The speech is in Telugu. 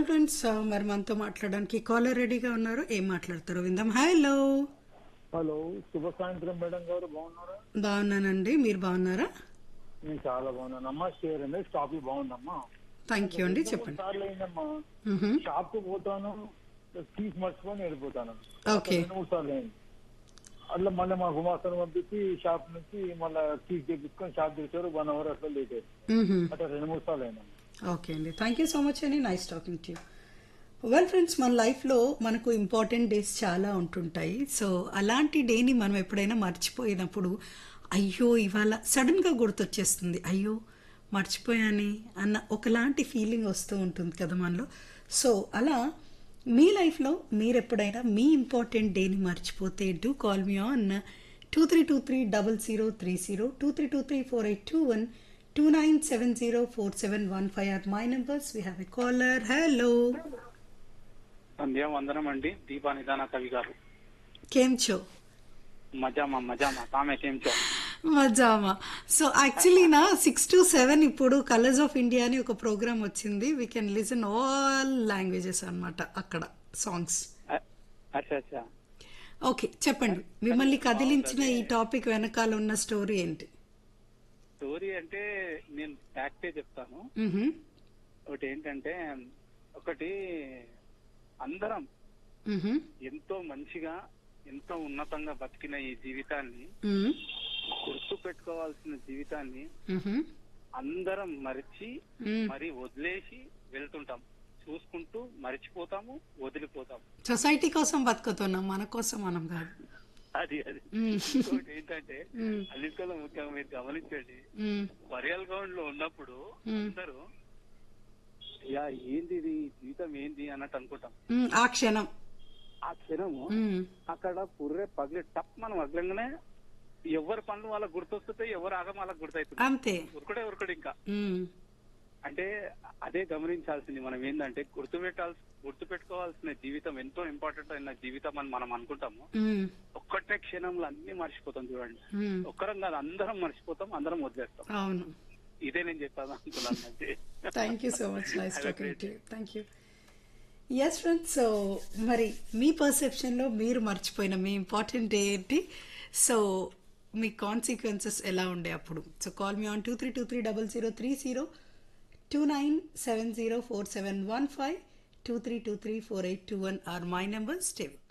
ఫ్రెండ్స్ మరి మనతో మాట్లాడడానికి కాలర్ రెడీగా ఉన్నారు ఏం మాట్లాడతారో విందాం హలో హలో శుభ సాయంత్రం మేడం గారు బాగున్నారా బాగున్నానండి మీరు బాగున్నారా నేను చాలా బాగున్నాను అమ్మా షేర్ అండి స్టాప్ బాగుందమ్మా థ్యాంక్ యూ అండి చెప్పండి సార్లు అయిందమ్మా మ్హూ. షాప్ కు పోతాను కీస్ మర్చిపోయి వెళ్ళిపోతాను ఓకే రెండు మూడు సార్లు అయింది అట్లా మళ్ళీ మా గుమాస్తాను పంపించి షాప్ నుంచి మళ్ళీ కీస్ తెప్పించుకొని షాప్ తెచ్చారు వన్ అవర్ అట్లా లేట్ అయింది మ్హూ. అట్లా రెండు మూడు సార్లు అయిందమ్మా ఓకే అండి థ్యాంక్ యూ సో మచ్ అండి nice talking to you well friends మన లైఫ్లో మనకు ఇంపార్టెంట్ డేస్ చాలా ఉంటుంటాయి సో అలాంటి డేని మనం ఎప్పుడైనా మర్చిపోయినప్పుడు అయ్యో ఇవాళ సడన్గా గుర్తొచ్చేస్తుంది అయ్యో మర్చిపోయాని అన్న ఒకలాంటి ఫీలింగ్ వస్తూ ఉంటుంది కదా మనలో సో అలా మీ లైఫ్లో మీరు ఎప్పుడైనా మీ ఇంపార్టెంట్ డేని మర్చిపోతే do call me on two three two three double zero three zero two three two three four eight two one two nine seven zero four seven one five or my numbers we have a caller hello సంధ్యా వందనం అండి దీపా నిదాన కవి గారు కేమ్ చో మజామా మజామా తామే కేంచో మజామా సో యాక్చువల్లీ నా సిక్స్ టు సెవెన్ ఇప్పుడు కలర్స్ ఆఫ్ ఇండియా అని ఒక ప్రోగ్రామ్ వచ్చింది we can listen all languages అన్నమాట అక్కడ సాంగ్స్ అచ్చా అచ్చా ఓకే చెప్పండి మిమ్మల్ని కదిలించిన ఈ టాపిక్ వెనకాల ఉన్న స్టోరీ ఏంటి స్టోరీ అంటే నేను ఫ్యాక్టే చెప్తాను మ్హూ. ఒకటి ఏంటంటే ఒకటి అందరం మ్హూ. ఎంతో మంచిగా ఎంతో ఉన్నతంగా బతికిన ఈ జీవితాన్ని మ్మ్. గుర్తు పెట్టుకోవాల్సిన జీవితాన్ని మ్హూ. అందరం మరిచి మ్మ్. మరి వదిలేసి వెళ్తుంటాం చూసుకుంటూ మరిచిపోతాము వదిలిపోతాము సొసైటీ కోసం బతుకుతున్నాం మన కోసం మనం కాదు అది అది మ్మ్. ఇంకోటి ఏంటంటే మ్మ్. అన్నిటికన్నా ముఖ్యంగా మీరు గమనించండి మ్మ్. పర్యాల గ్రౌండ్ లో ఉన్నప్పుడు మ్మ్. అందరూ యా ఏంది ఇది జీవితం ఏంది అన్నట్టు అనుకుంటాం మ్మ్. ఆ క్షణం ఆ క్షణము మ్మ్. అక్కడ పుర్రె పగిలి టప్ మనం వదలంగానే ఎవరి పనులు వాళ్ళకి గుర్తొస్తుంటాయి ఎవరు ఆగం వాళ్ళకి గుర్తవుతుంది అంతే ఉరుకుడే ఉరుకుడు ఇంకా మ్మ్. అంటే అదే గమనించాల్సింది మనం ఏంటంటే గుర్తు పెట్టాల్సి గుర్తు పెట్టుకోవాల్సిన జీవితం ఎంతో ఇంపార్టెంట్ అయిన జీవితం అని మనం అనుకుంటాము మ్మ్. ఒక్కటే క్షణంలో అన్ని మర్చిపోతాం చూడండి మ్మ్. ఒక్కరం కాదు అందరం మర్చిపోతాం అందరం వదిలేస్తాం అవును ఇదే నేను చెప్పాను అనుకున్నాను అంతే thank you so much nice Have a talking great to thank you yes friends so మరి మీ పర్సెప్షన్లో మీరు మర్చిపోయిన మీ ఇంపార్టెంట్ డే ఏంటి సో మీ కాన్సిక్వెన్సెస్ ఎలా ఉండే అప్పుడు so call me on two three two three double zero three zero two nine seven zero four seven one five two three two three four eight two one or my number stay